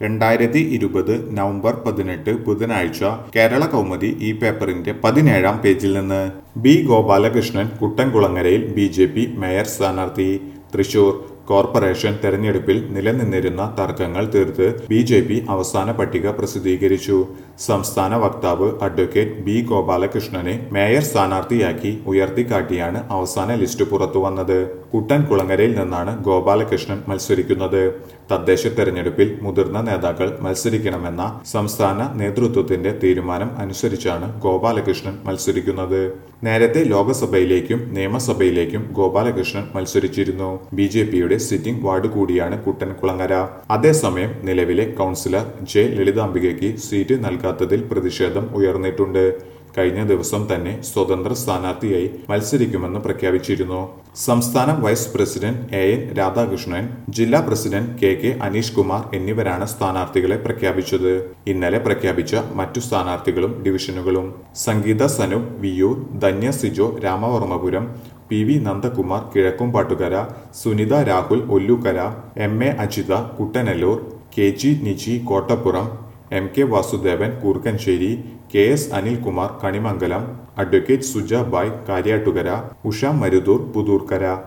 രണ്ടായിരത്തി ഇരുപത് നവംബർ പതിനെട്ട് ബുധനാഴ്ച കേരള കൗമുദി ഈ പേപ്പറിന്റെ പതിനേഴാം പേജിൽ നിന്ന് ബി ഗോപാലകൃഷ്ണൻ കുട്ടൻകുളങ്ങരയിൽ ബി ജെ പി മേയർ സ്ഥാനാർത്ഥി തൃശൂർ കോർപ്പറേഷൻ തെരഞ്ഞെടുപ്പിൽ നിലനിന്നിരുന്ന തർക്കങ്ങൾ തീർത്ത് ബി ജെ പി അവസാന പട്ടിക പ്രസിദ്ധീകരിച്ചു സംസ്ഥാന വക്താവ് അഡ്വക്കേറ്റ് ബി ഗോപാലകൃഷ്ണനെ മേയർ സ്ഥാനാർത്ഥിയാക്കി ഉയർത്തിക്കാട്ടിയാണ് അവസാന ലിസ്റ്റ് പുറത്തുവന്നത് കുട്ടൻകുളങ്ങരയിൽ നിന്നാണ് ഗോപാലകൃഷ്ണൻ മത്സരിക്കുന്നത് തദ്ദേശ തെരഞ്ഞെടുപ്പിൽ മുതിർന്ന നേതാക്കൾ മത്സരിക്കണമെന്ന സംസ്ഥാന നേതൃത്വത്തിന്റെ തീരുമാനം അനുസരിച്ചാണ് ഗോപാലകൃഷ്ണൻ മത്സരിക്കുന്നത് നേരത്തെ ലോക്സഭയിലേക്കും നിയമസഭയിലേക്കും ഗോപാലകൃഷ്ണൻ മത്സരിച്ചിരുന്നു ബി ജെ പിയുടെ സിറ്റിംഗ് വാർഡ് കൂടിയാണ് കുട്ടൻകുളങ്ങര അതേസമയം നിലവിലെ കൗൺസിലർ ജെ ലളിതാംബികയ്ക്ക് സീറ്റ് നൽകാത്തതിൽ പ്രതിഷേധം ഉയർന്നിട്ടുണ്ട് കഴിഞ്ഞ ദിവസം തന്നെ സ്വതന്ത്ര സ്ഥാനാർത്ഥിയായി മത്സരിക്കുമെന്ന് പ്രഖ്യാപിച്ചിരുന്നു സംസ്ഥാന vice president A N Radhakrishnan ജില്ലാ president K K Aneesh Kumar എന്നിവരാണ് സ്ഥാനാർത്ഥികളെ പ്രഖ്യാപിച്ചത് ഇന്നലെ പ്രഖ്യാപിച്ച മറ്റു സ്ഥാനാർത്ഥികളും ഡിവിഷനുകളും Sangeetha Sanoop Viyyur Dhanya Sijo Ramavarmapuram P V Nandakumar Kizhakkumpattukara Sunitha Rahul Ollukkara M A Ajitha Kuttanellur K G Niji Kottappuram M K Vasudevan Koorkkenchery K S Anilkumar Kanimangalam advocate Suja Bai Karyattukara Usha Maruthoor Puthoorkkara